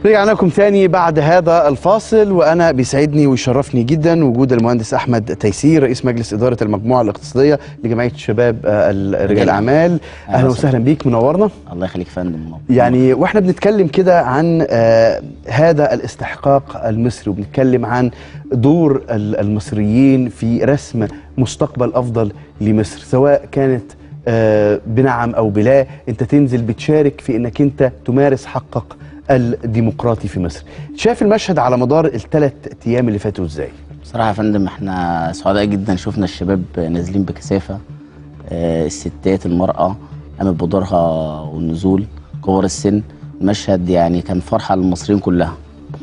رجعنا لكم ثاني بعد هذا الفاصل وانا بيسعدني ويشرفني جدا وجود المهندس احمد تيسير رئيس مجلس اداره المجموعه الاقتصاديه لجمعيه شباب آه، ال- رجال الاعمال اهلا وسهلا بيك منورنا الله يخليك يا فندم يعني واحنا بنتكلم كده عن آه، هذا الاستحقاق المصري وبنتكلم عن دور ال- المصريين في رسم مستقبل افضل لمصر سواء كانت آه، بنعم او بلا انت تنزل بتشارك في انك انت تمارس حقك الديمقراطي في مصر شايف المشهد على مدار الثلاث ايام اللي فاتوا ازاي بصراحه يا فندم احنا سعداء جدا شفنا الشباب نازلين بكثافه آه، الستات المراه قامت بدورها والنزول كبار السن المشهد يعني كان فرحه للمصريين كلها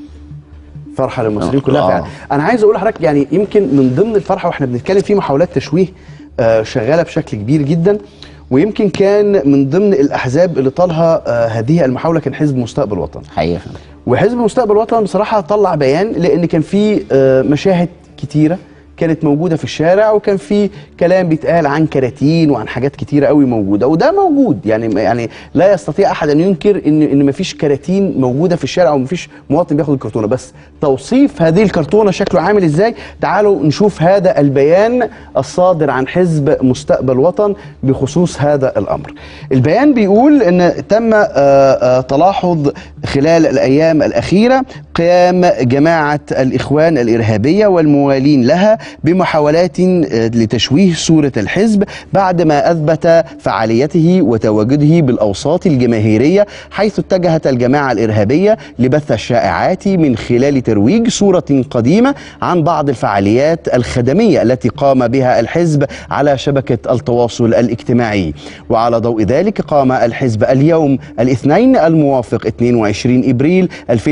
فرحه للمصريين كلها آه. فعلا انا عايز اقول لحضرتك يعني يمكن من ضمن الفرحه واحنا بنتكلم في محاولات تشويه آه، شغاله بشكل كبير جدا ويمكن كان من ضمن الاحزاب اللي طالها آه، هذه المحاوله كان حزب مستقبل وطن حقيقه يا فندم وحزب مستقبل وطن بصراحه طلع بيان لان كان في آه، مشاهد كتيره كانت موجوده في الشارع وكان في كلام بيتقال عن كراتين وعن حاجات كتيره قوي موجوده وده موجود يعني يعني لا يستطيع احد ان ينكر ان ان مفيش كراتين موجوده في الشارع ومفيش مواطن بياخد الكرتونه بس توصيف هذه الكرتونه شكله عامل ازاي تعالوا نشوف هذا البيان الصادر عن حزب مستقبل وطن بخصوص هذا الامر البيان بيقول ان تم آه، آه، تلاحظ خلال الايام الاخيره قيام جماعه الاخوان الارهابيه والموالين لها بمحاولات آه، لتشويه صوره الحزب بعدما اثبت فعاليته وتواجده بالاوساط الجماهيريه حيث اتجهت الجماعه الارهابيه لبث الشائعات من خلال ترويج صوره قديمه عن بعض الفعاليات الخدميه التي قام بها الحزب على شبكه التواصل الاجتماعي وعلى ضوء ذلك قام الحزب اليوم الاثنين الموافق 22 ابريل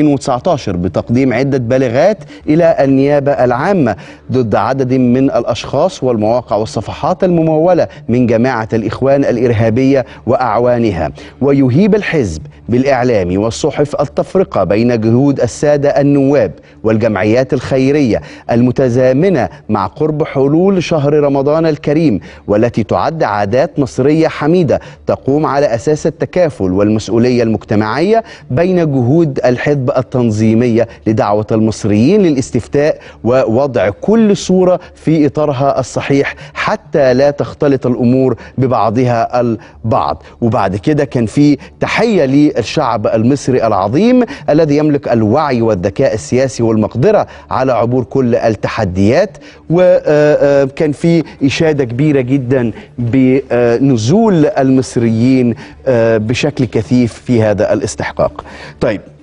2019 بتقديم عده بلاغات الى النيابه العامه ضد عدد من الاشخاص والمواقع والصفحات المموله من جماعه الاخوان الارهابيه واعوانها ويهيب الحزب بالاعلام والصحف التفرقه بين جهود الساده النواب والجمعيات الخيريه المتزامنه مع قرب حلول شهر رمضان الكريم والتي تعد عادات مصريه حميده تقوم على اساس التكافل والمسؤوليه المجتمعيه بين جهود الحزب التنظيميه لدعوه المصريين للاستفتاء ووضع كل صوره في اطارها الصحيح حتى لا تختلط الامور ببعضها البعض وبعد كده كان في تحيه للشعب المصري العظيم الذي يملك الوعي والذكاء السياسي والمقدره على عبور كل التحديات وكان في اشاده كبيره جدا بنزول المصريين آه، بشكل كثيف في هذا الاستحقاق. طيب